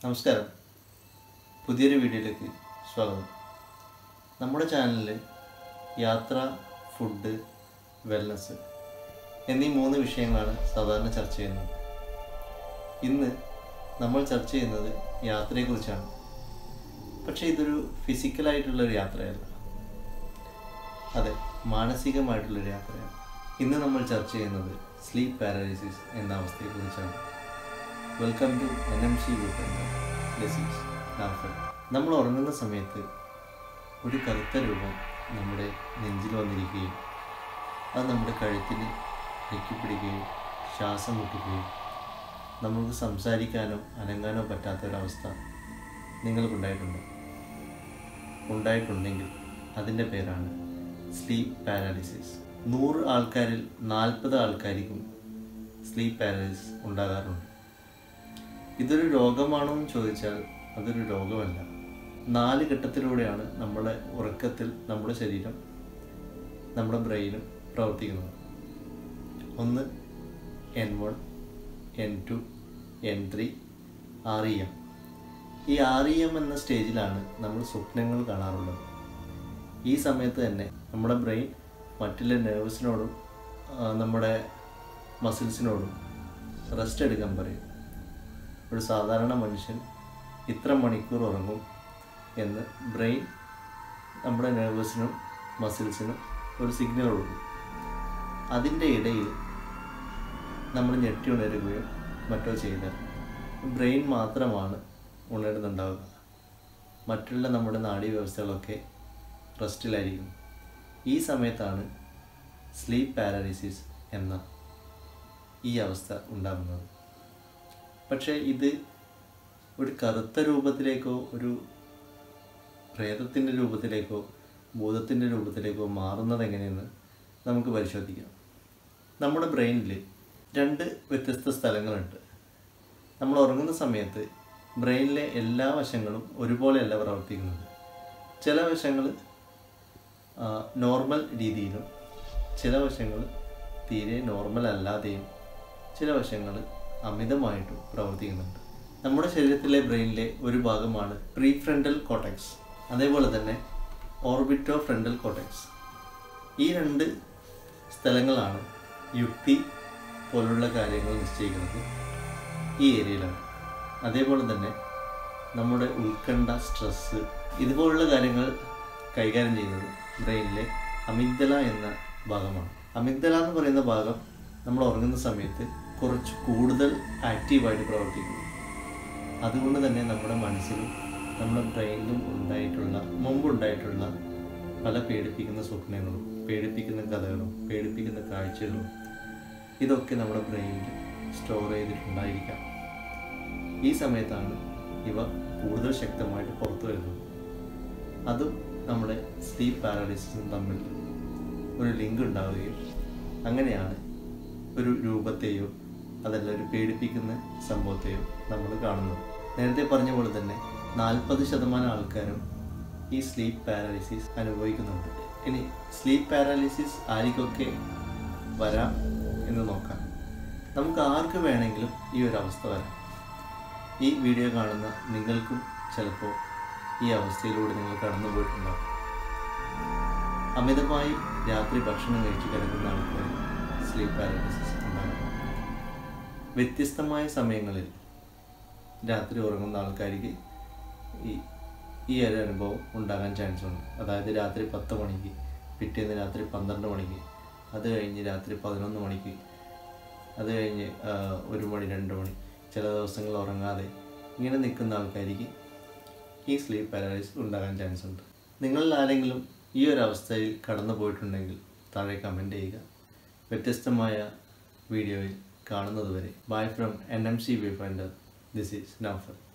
നമസ്കാരം പുതിയൊരു വീഡിയോയിലേക്ക് സ്വാഗതം നമ്മുടെ ചാനലിൽ യാത്ര ഫുഡ് വെൽനസ് എന്നീ മൂന്ന് വിഷയങ്ങളാണ് സാധാരണ ചർച്ച ചെയ്യുന്നത് ഇന്ന് നമ്മൾ ചർച്ച ചെയ്യുന്നത് യാത്രയെക്കുറിച്ചാണ് പക്ഷേ ഇതൊരു ഫിസിക്കലായിട്ടുള്ളൊരു യാത്രയല്ല അതെ മാനസികമായിട്ടുള്ളൊരു യാത്രയാണ് ഇന്ന് നമ്മൾ ചർച്ച ചെയ്യുന്നത് സ്ലീപ്പ് പാരാലിസിസ് എന്ന അവസ്ഥയെക്കുറിച്ചാണ് welcome to N M C disease Naufal നമ്മൾ ഉറങ്ങുന്ന സമയത്ത് ഒരു കറുത്ത രൂപം നമ്മുടെ നെഞ്ചിൽ വന്നിരിക്കുകയും അത് നമ്മുടെ കഴുത്തിൽ ഞെക്കിപ്പിടിക്കുകയും ശ്വാസം മുട്ടിക്കുകയും നമുക്ക് സംസാരിക്കാനോ അനങ്ങാനോ പറ്റാത്ത ഒരവസ്ഥ നിങ്ങൾക്കുണ്ടായിട്ടുണ്ടോ ഉണ്ടായിട്ടുണ്ടെങ്കിൽ അതിൻ്റെ പേരാണ് സ്ലീപ്പ് പാരാലിസിസ് നൂറ് ആൾക്കാരിൽ നാൽപ്പത് ആൾക്കാർക്കും സ്ലീപ്പ് പാരാലിസിസ് ഉണ്ടാകാറുണ്ട് ഇതൊരു രോഗമാണോ എന്ന് ചോദിച്ചാൽ അതൊരു രോഗമല്ല നാല് ഘട്ടത്തിലൂടെയാണ് നമ്മുടെ ഉറക്കത്തിൽ നമ്മുടെ ശരീരം നമ്മുടെ ബ്രെയിനും പ്രവർത്തിക്കുന്നത് ഒന്ന് N one N two N three R E M ഈ ആർ ഇ എം എന്ന സ്റ്റേജിലാണ് നമ്മൾ സ്വപ്നങ്ങൾ കാണാറുള്ളത് ഈ സമയത്ത് തന്നെ നമ്മുടെ ബ്രെയിൻ മറ്റുള്ള നെർവസിനോടും നമ്മുടെ മസിൽസിനോടും റെസ്റ്റ് എടുക്കാൻ പറയും ഒരു സാധാരണ മനുഷ്യൻ ഇത്ര മണിക്കൂർ ഉറങ്ങും എന്ന് ബ്രെയിൻ നമ്മുടെ നെർവസിനും മസിൽസിനും ഒരു സിഗ്നൽ കൊടുക്കും അതിൻ്റെ ഇടയിൽ നമ്മൾ ഞെട്ടി ഉണരുകയോ മറ്റോ ചെയ്താൽ ബ്രെയിൻ മാത്രമാണ് ഉണരുന്നുണ്ടാവുക മറ്റുള്ള നമ്മുടെ നാഡീവ്യവസ്ഥകളൊക്കെ റെസ്റ്റിലായിരിക്കും ഈ സമയത്താണ് സ്ലീപ്പ് പാരാലിസിസ് എന്ന ഈ അവസ്ഥ ഉണ്ടാകുന്നത് പക്ഷേ ഇത് ഒരു കറുത്ത രൂപത്തിലേക്കോ ഒരു പ്രേതത്തിൻ്റെ രൂപത്തിലേക്കോ ഭൂതത്തിൻ്റെ രൂപത്തിലേക്കോ മാറുന്നത് എങ്ങനെയെന്ന് നമുക്ക് പരിശോധിക്കാം നമ്മുടെ ബ്രെയിനിൽ രണ്ട് വ്യത്യസ്ത സ്ഥലങ്ങളുണ്ട് നമ്മൾ ഉറങ്ങുന്ന സമയത്ത് ബ്രെയിനിലെ എല്ലാ വശങ്ങളും ഒരുപോലെയല്ല പ്രവർത്തിക്കുന്നത് ചില വശങ്ങൾ നോർമൽ രീതിയിലും ചില വശങ്ങൾ തീരെ നോർമൽ അല്ലാതെയും ചില വശങ്ങൾ അമിതമായിട്ടും പ്രവർത്തിക്കുന്നുണ്ട് നമ്മുടെ ശരീരത്തിലെ ബ്രെയിനിലെ ഒരു ഭാഗമാണ് പ്രീ ഫ്രണ്ടൽ കോട്ടക്സ് അതേപോലെ തന്നെ ഓർബിറ്റോ ഫ്രണ്ടൽ കോട്ടക്സ് ഈ രണ്ട് സ്ഥലങ്ങളാണ് യുക്തി പോലുള്ള കാര്യങ്ങൾ നിശ്ചയിക്കുന്നത് ഈ ഏരിയയിലാണ് അതേപോലെ തന്നെ നമ്മുടെ ഉത്കണ്ഠ സ്ട്രെസ്സ് ഇതുപോലുള്ള കാര്യങ്ങൾ കൈകാര്യം ചെയ്യുന്നത് ബ്രെയിനിലെ അമിഗ്ദല എന്ന ഭാഗമാണ് അമിഗ്ദല എന്ന് പറയുന്ന ഭാഗം നമ്മൾ ഉറങ്ങുന്ന സമയത്ത് കുറച്ച് കൂടുതൽ ആക്റ്റീവായിട്ട് പ്രവർത്തിക്കുന്നു അതുകൊണ്ട് തന്നെ നമ്മുടെ മനസ്സിലും നമ്മുടെ ബ്രെയിനിലും ഉണ്ടായിട്ടുള്ള മുമ്പുണ്ടായിട്ടുള്ള പല പേടിപ്പിക്കുന്ന സ്വപ്നങ്ങളും പേടിപ്പിക്കുന്ന കഥകളും പേടിപ്പിക്കുന്ന കാഴ്ചകളും ഇതൊക്കെ നമ്മുടെ ബ്രെയിനിൽ സ്റ്റോർ ചെയ്തിട്ടുണ്ടായിരിക്കാം ഈ സമയത്താണ് ഇവ കൂടുതൽ ശക്തമായിട്ട് പുറത്തു വരുന്നത് അതും നമ്മുടെ സ്ലീപ്പ് പാരാലിസിസും തമ്മിൽ ഒരു ലിങ്ക് ഉണ്ടാവുകയും അങ്ങനെയാണ് ഒരു രൂപത്തെയോ അതല്ല ഒരു പേടിപ്പിക്കുന്ന സംഭവത്തെയോ നമ്മൾ കാണുന്നത് നേരത്തെ പറഞ്ഞ പോലെ തന്നെ നാൽപ്പത് ശതമാനം ആൾക്കാരും ഈ സ്ലീപ്പ് പാരാലിസിസ് അനുഭവിക്കുന്നുണ്ട് ഇനി സ്ലീപ്പ് പാരാലിസിസ് ആർക്കൊക്കെ വരാം എന്ന് നോക്കാം നമുക്ക് ആർക്ക് വേണമെങ്കിലും ഈ ഒരു അവസ്ഥ വരാം ഈ വീഡിയോ കാണുന്ന നിങ്ങൾക്കും ചിലപ്പോൾ ഈ അവസ്ഥയിലൂടെ നിങ്ങൾ കടന്നു പോയിട്ടുണ്ടാകും അമിതമായി രാത്രി ഭക്ഷണം കഴിച്ച് കിടക്കുന്ന ആൾക്കാർ സ്ലീപ്പ് പാരാലിസിസ് ഉണ്ടാകും വ്യത്യസ്തമായ സമയങ്ങളിൽ രാത്രി ഉറങ്ങുന്ന ആൾക്കാർക്ക് ഈ ഈ ഒരു അനുഭവം ഉണ്ടാകാൻ ചാൻസ് ഉണ്ട് അതായത് രാത്രി പത്ത് മണിക്ക് പിറ്റേന്ന് രാത്രി പന്ത്രണ്ട് മണിക്ക് അത് കഴിഞ്ഞ് രാത്രി പതിനൊന്ന് മണിക്ക് അത് കഴിഞ്ഞ് ഒരു മണി രണ്ട് മണി ചില ദിവസങ്ങൾ ഉറങ്ങാതെ ഇങ്ങനെ നിൽക്കുന്ന ആൾക്കാർക്ക് ഈ സ്ലീപ്പ് പാരാലിസിസ് ഉണ്ടാകാൻ ചാൻസ് ഉണ്ട് നിങ്ങളിൽ ആരെങ്കിലും ഈ ഒരു അവസ്ഥയിൽ കടന്നു പോയിട്ടുണ്ടെങ്കിൽ താഴെ കമൻറ്റ് ചെയ്യുക വ്യത്യസ്തമായ വീഡിയോയിൽ കാണുന്നത് വരെ bye from N M C V finder this is Noufar